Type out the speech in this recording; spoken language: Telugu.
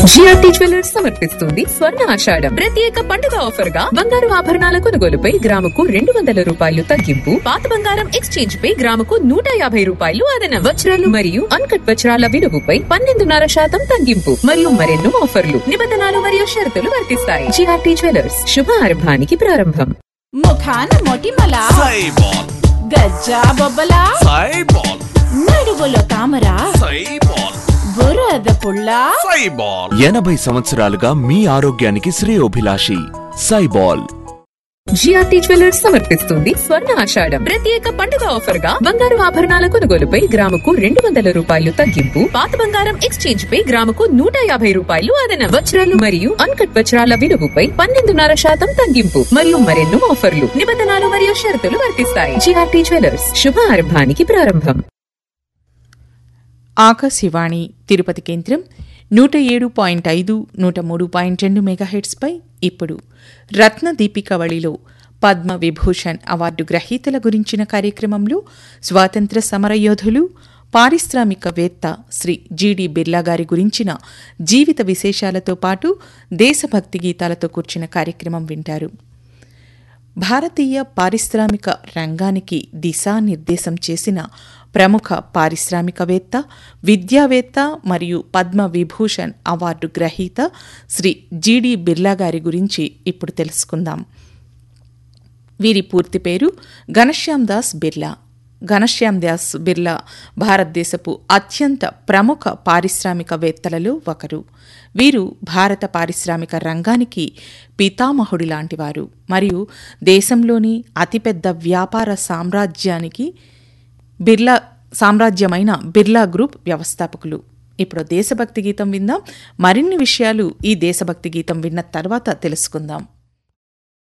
జిఆర్టీ జ్యువెలర్స్ సమర్పిస్తుంది స్వర్ణ ఆషాఢం ప్రత్యేక పండుగ ఆఫర్ గా బంగారు ఆభరణాల కొనుగోలుపై గ్రాముకు రెండు వందల రూపాయలు తగ్గింపు పాత బంగారం ఎక్స్చేంజ్ పై గ్రాముకు నూట యాభై రూపాయలు అదనం వజ్రాలు మరియు అన్కట్ వజ్రాల విలువపై పన్నెండున్నర శాతం తగ్గింపు మరియు మరెన్నో ఆఫర్లు నిబంధనలు మరియు షరతులు వర్తిస్తాయి జిఆర్టీ జ్యువెలర్స్ శుభ ఆరంభానికి ప్రారంభం ముఖాన మొటిమల సైబాల్ గజ్జా బొబ్బల సైబాల్ నడువులో తామర సైబాల్ బురద పుల్ల సైబాల్ ఎనభై సంవత్సరాలుగా మీ ఆరోగ్యానికి శ్రేయోభిలాషి సైబాల్ జిఆర్టీ జ్యువెలర్స్ సమర్పిస్తుంది స్వర్ణ ఆషాఢం ప్రత్యేక పండుగ ఆఫర్ గా బంగారు ఆభరణాల కొనుగోలుపై గ్రాముకు రెండు వందల రూపాయలు తగ్గింపు పాత బంగారం ఎక్స్చేంజ్ పై గ్రాముకు నూట యాభై రూపాయలు అదనం వజ్రాలు మరియు అన్కట్ వజ్రాల విలువపై పన్నెండున్నర శాతం తగ్గింపు మరియు మరెన్నో ఆఫర్లు నిబంధనలు మరియు షరతులు వర్తిస్తాయి జిఆర్టీ జ్యువెలర్స్ శుభ ఆరంభానికి ప్రారంభం ఆకాశవాణి తిరుపతి కేంద్రం నూట ఏడు పాయింట్ ఐదు నూట మూడు పాయింట్ రెండు మెగాహెట్స్పై ఇప్పుడు రత్న దీపికవళిలో పద్మ విభూషణ్ అవార్డు గ్రహీతల గురించిన కార్యక్రమంలో స్వాతంత్ర సమరయోధులు పారిశ్రామికవేత్త శ్రీ జీడి బిర్లా గారి గురించిన జీవిత విశేషాలతో పాటు దేశభక్తి గీతాలతో కూర్చిన కార్యక్రమం వింటారు భారతీయ పారిశ్రామిక రంగానికి దిశానిర్దేశం చేసిన ప్రముఖ పారిశ్రామికవేత్త విద్యావేత్త మరియు పద్మ విభూషణ్ అవార్డు గ్రహీత శ్రీ జీడి బిర్లా గారి గురించి ఇప్పుడు తెలుసుకుందాం వీరి పూర్తి పేరు ఘనశ్యామ్ దాస్ బిర్లా ఘనశ్యామ్ దాస్ బిర్లా భారతదేశపు అత్యంత ప్రముఖ పారిశ్రామికవేత్తలలో ఒకరు వీరు భారత పారిశ్రామిక రంగానికి పితామహుడి లాంటివారు మరియు దేశంలోని అతిపెద్ద వ్యాపార సామ్రాజ్యానికి బిర్లా సామ్రాజ్యమైన బిర్లా గ్రూప్ వ్యవస్థాపకులు ఇప్పుడు దేశభక్తి గీతం విందాం మరిన్ని విషయాలు ఈ దేశభక్తి గీతం విన్న తర్వాత తెలుసుకుందాం